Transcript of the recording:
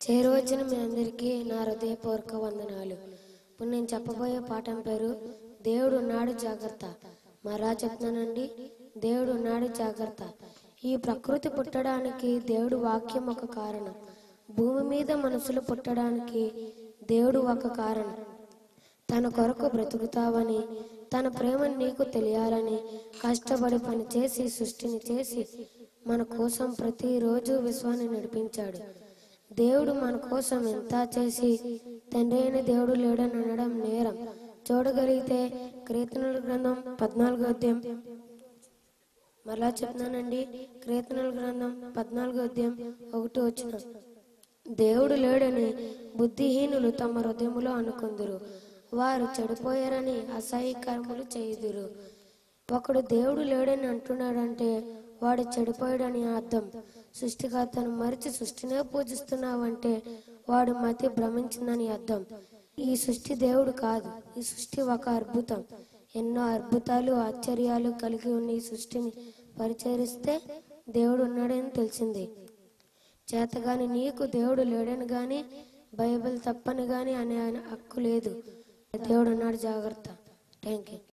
చేరువచ్చిన మీ అందరికీ నా హృదయపూర్వక వందనాలు ఇప్పుడు నేను చెప్పబోయే పాఠం పేరు దేవుడు ఉన్నాడు జాగ్రత్త మరా చెప్తున్నానండి దేవుడు ఉన్నాడు జాగ్రత్త ఈ ప్రకృతి పుట్టడానికి దేవుడు వాక్యం ఒక కారణం భూమి మీద మనుషులు పుట్టడానికి దేవుడు ఒక కారణం తన కొరకు బ్రతుకుతావని తన ప్రేమను నీకు తెలియాలని కష్టపడి పని చేసి సృష్టిని చేసి మన కోసం ప్రతిరోజు విశ్వాన్ని నడిపించాడు దేవుడు మన కోసం ఎంత చేసి తండ్రి అయిన దేవుడు లేడని అనడం నేరం చూడగలిగితే కీర్తనల గ్రంథం పద్నాలుగో అధ్యాయం మరలా చెప్తున్నానండి కీర్తనల గ్రంథం పద్నాలుగో అధ్యాయం ఒకటి వచ్చిన దేవుడు లేడని బుద్ధిహీనులు తమ హృదయములో అనుకుందురు వారు చెడిపోయారని అసహ్య కర్మలు చేయుదురు ఒకడు దేవుడు లేడని అంటున్నాడంటే వాడు చెడిపోయాడని అర్థం సృష్టికర్తను మరిచి సృష్టినే పూజిస్తున్నావంటే వాడు మతి భ్రమించిందని అర్థం ఈ సృష్టి దేవుడు కాదు ఈ సృష్టి ఒక అద్భుతం ఎన్నో అద్భుతాలు ఆశ్చర్యాలు కలిగి ఉన్న ఈ సృష్టిని పరిచరిస్తే దేవుడు ఉన్నాడని తెలిసింది చేతగాని నీకు దేవుడు లేడని గాని బైబిల్ తప్పని గాని అనే హక్కు లేదు దేవుడు ఉన్నాడు జాగ్రత్త థ్యాంక్ యూ